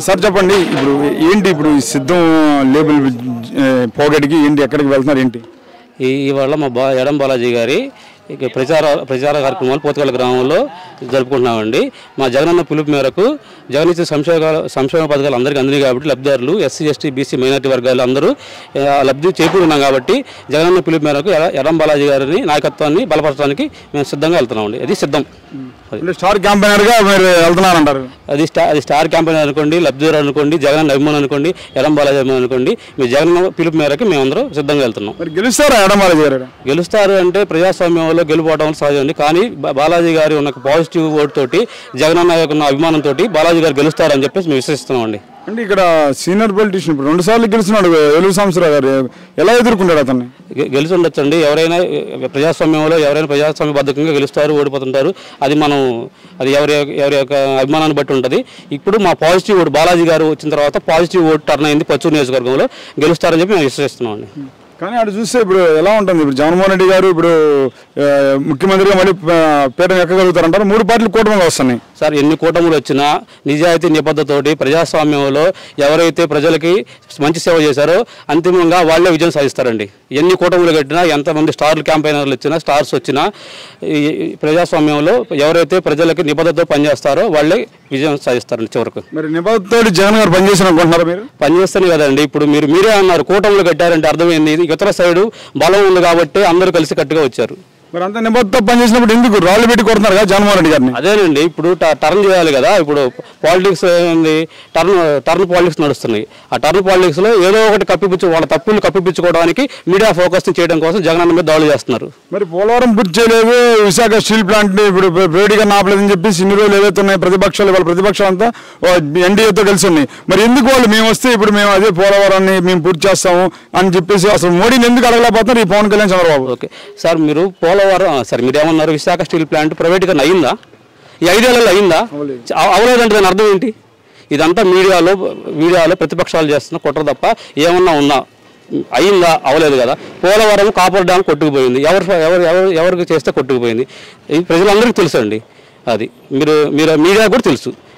sir చెప్పండి ఇప్పుడు ఏంటి ఇప్పుడు ఈ సిద్ధం లేబుల్ ఏ, పోగడికి ఏంటి ఎక్కడికి వెళ్తున్నారు ఏంటి ఈ ఇవాళ మా బా ఎడం బాలాజీ గారి ఇక ప్రచార ప్రచార కార్యక్రమాలు పోతకల గ్రామంలో జరుపుకుంటున్నామండి మా జగనన్న పిలుపు మేరకు జగన్ ఇచ్చే సంక్షేమ సంక్షేమ పథకాలు అందరికీ అందినాయి కాబట్టి లబ్ధిదారులు ఎస్సీ ఎస్టీ బీసీ మైనార్టీ వర్గాలు అందరూ ఆ, లబ్ధి చేకూరున్నాం కాబట్టి జగనన్న పిలుపు మేరకు ఎడ- ఎడం బాలాజీ గారిని నాయకత్వాన్ని బలపరచడానికి మేము సిద్ధంగా వెళ్తున్నామండి అది సిద్ధం అది అంటే స్టార్ క్యాంపెయినర్గా మీరు వెళ్తున్నారంటారు అది స్టార్ అది స్టార్ క్యాంపెయిన్ అనుకోండి లబ్ధిదారు అనుకోండి జగన్ అభిమానం అనుకోండి ఎడం బాలాజీ అభిమానం అనుకోండి మీ జగన్ పిలుపు మేరకు మేమందరం సిద్ధంగా వెళ్తున్నాం మరి గెలుస్తారా ఎడమాలజీ గారు గెలుస్తారు అంటే ప్రజాస్వామ్యంలో గెలుపోవడం సహజం కానీ బా- బాలాజీ గారి ఉన్న పాజిటివ్ ఓటు తోటి జగనన్న యొక్క ఉన్న అభిమానంతో బాలాజీ గారు గెలుస్తారని చెప్పేసి మేము విశ్వసిస్తున్నామండి అంటే ఇక్కడ సీనియర్ పొలిటీషియన్ ఇప్పుడు రెండు సార్లు గెలిచినాడు వెలుగు సంవత్సరావు గారు ఎలా ఎదుర్కొంటాడు అతన్ని గె- గెలిచి ఉండొచ్చండి ఎవరైనా ఎ, ప్రజాస్వామ్యంలో ఎవరైనా ప్రజాస్వామ్యబద్ధంగా గెలుస్తారు ఓడిపోతుంటారు అది మనం అది ఎవరి ఎవరి యొక్క అభిమానాన్ని బట్టి ఉంటుంది ఇప్పుడు మా పాజిటివ్ ఓటు బాలాజీ గారు వచ్చిన తర్వాత పాజిటివ్ ఓటు టర్న్ అయింది పచ్చూరు నియోజకవర్గంలో గెలుస్తారని చెప్పి మేము విశ్వసిస్తున్నామండి కానీ అటు చూస్తే ఇప్పుడు ఎలా ఉంటుంది ఇప్పుడు జగన్మోహన్ రెడ్డి గారు ఇప్పుడు ఆ, ముఖ్యమంత్రిగా మళ్ళీ ఆ, పీఠం ఎక్కగలుగుతారంటారు మూడు పార్టీలు కూటమిలో వస్తున్నాయి సార్ ఎన్ని కూటములు వచ్చినా నిజాయితీ నిబద్ధతోటి ప్రజాస్వామ్యంలో ఎవరైతే ప్రజలకి మంచి సేవ చేశారో అంతిమంగా వాళ్ళే విజయం సాధిస్తారండి ఎన్ని కూటములు కట్టినా ఎంతమంది స్టార్లు క్యాంపెయినర్లు వచ్చినా స్టార్స్ వచ్చినా ఈ ఈ ప్రజాస్వామ్యంలో ఎవరైతే ప్రజలకి నిబద్ధతతో పనిచేస్తారో వాళ్ళే విజయం సాధిస్తారండి చివరకు మరి నిబద్ధతోటి జగన్ గారు పనిచేసిన అనుకుంటున్నారా మీరు పనిచేస్తాను కదండి ఇప్పుడు మీరు మీరే అన్నారు కూటములు కట్టారంటే అర్థమైంది ఇది ఇతర సైడు బలం ఉంది కాబట్టి అందరూ కలిసి కట్టుగా వచ్చారు మరి అంత నిబద్ధత పనిచేసినప్పుడు ఎందుకు రాళ్ళు పెట్టి కొడుతున్నారు కదా జగన్మోహన్ రెడ్డి గారిని అదేనండి ఇప్పుడు ట- టర్న్ చేయాలి కదా ఇప్పుడు పాలిటిక్స్ ఏంది టర్న్ టర్న్ పాలిటిక్స్ నడుస్తున్నాయి ఆ టర్న్ పాలిటిక్స్ లో ఏదో ఒకటి కప్పిపుచ్చు వాళ్ళ తప్పులు కప్పిపుచ్చుకోవడానికి మీడియా ఫోకస్ చేయడం కోసం జగనన్న మీద దాడులు చేస్తున్నారు మరి పోలవరం పూర్తి చేయలేదు విశాఖ స్టీల్ ప్లాంట్ ని ఇప్పుడు వేడిగా నాపలేదని చెప్పేసి ఇన్ని రోజులు ఏవైతే ఉన్నాయి ప్రతిపక్షాలు వాళ్ళ ప్రతిపక్షాలంతా ఎన్డీఏతో కలిసి ఉన్నాయి మరి ఎందుకు వాళ్ళు మేము వస్తే ఇప్పుడు మేము అదే పోలవరాన్ని మేము పూర్తి చేస్తాము అని చెప్పేసి అసలు మోడీని ఎందుకు అడగలేకపోతున్నారు ఈ పవన్ కళ్యాణ్ చంద్రబాబు ఓకే సార్ మీరు పోలవరం ఆ, సరే మీరు ఏమన్నారు విశాఖ స్టీల్ ప్లాంట్ ప్రైవేట్గా అయిందా ఈ ఐదేళ్లలో అయిందా అవ- అవలేదంటే దాని అర్థం ఏంటి ఇదంతా మీడియాలో మీడియాలో ప్రతిపక్షాలు చేస్తున్న కుట్ర తప్ప ఏమన్నా ఉన్నా అయిందా అవలేదు కదా పోలవరం కాపర్ డ్యామ్ కొట్టుకుపోయింది ఎవరు ఎవరు ఎవరు ఎవరికి చేస్తే కొట్టుకుపోయింది ఇది ప్రజలందరికీ తెలుసు అండి అది మీరు మీరు మీడియా కూడా తెలుసు